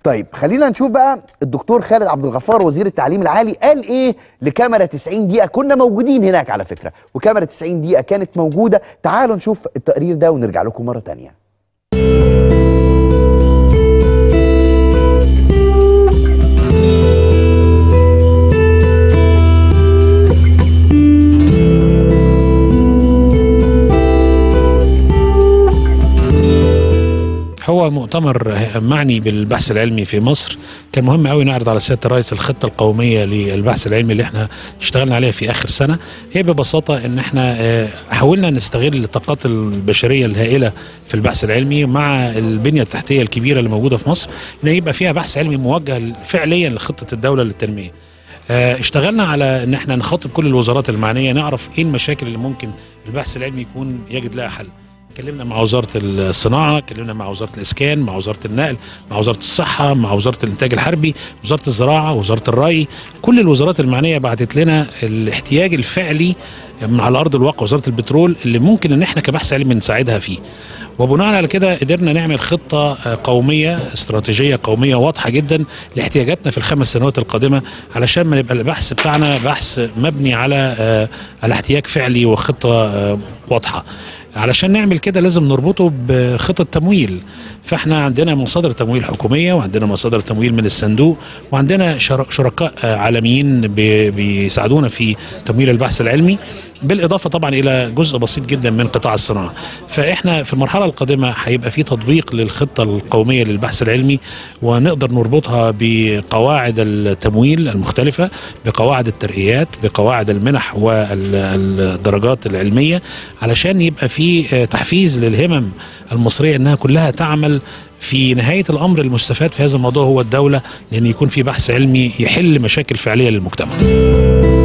طيب خلينا نشوف بقى الدكتور خالد عبد الغفار وزير التعليم العالي قال ايه لكاميرا 90 دقيقه كنا موجودين هناك على فكره وكاميرا 90 دقيقه كانت موجوده تعالوا نشوف التقرير ده ونرجع لكم مره تانية هو مؤتمر معني بالبحث العلمي في مصر كان مهم قوي نعرض على سياده الرئيس الخطه القوميه للبحث العلمي اللي احنا اشتغلنا عليها في اخر سنه هي ببساطه ان احنا آه، حاولنا نستغل الطاقات البشريه الهائله في البحث العلمي مع البنيه التحتيه الكبيره اللي موجوده في مصر ان يبقى فيها بحث علمي موجه فعليا لخطه الدوله للتنميه آه، اشتغلنا على ان احنا نخاطب كل الوزارات المعنيه نعرف ايه المشاكل اللي ممكن البحث العلمي يكون يجد لها حل اتكلمنا مع وزاره الصناعه اتكلمنا مع وزاره الاسكان مع وزاره النقل مع وزاره الصحه مع وزاره الانتاج الحربي وزاره الزراعه وزاره الري كل الوزارات المعنيه بعتت لنا الاحتياج الفعلي على ارض الواقع وزاره البترول اللي ممكن ان احنا كبحث علمي نساعدها فيه وبناء على كده قدرنا نعمل خطه آه، قوميه استراتيجيه قوميه واضحه جدا لاحتياجاتنا في الخمس سنوات القادمه علشان ما يبقى البحث بتاعنا بحث مبني على آه، على احتياج فعلي وخطه آه، واضحه علشان نعمل كده لازم نربطه بخطط تمويل فاحنا عندنا مصادر تمويل حكوميه وعندنا مصادر تمويل من الصندوق وعندنا شر- شركاء آه، عالميين بي- بيساعدونا في تمويل البحث العلمي بالاضافه طبعا الى جزء بسيط جدا من قطاع الصناعه فاحنا في المرحله القادمه هيبقى في تطبيق للخطه القوميه للبحث العلمي ونقدر نربطها بقواعد التمويل المختلفه بقواعد الترقيات بقواعد المنح والدرجات العلميه علشان يبقى في آه، تحفيز للهمم المصريه انها كلها تعمل في نهايه الامر المستفاد في هذا الموضوع هو الدوله لان يكون في بحث علمي يحل مشاكل فعليه للمجتمع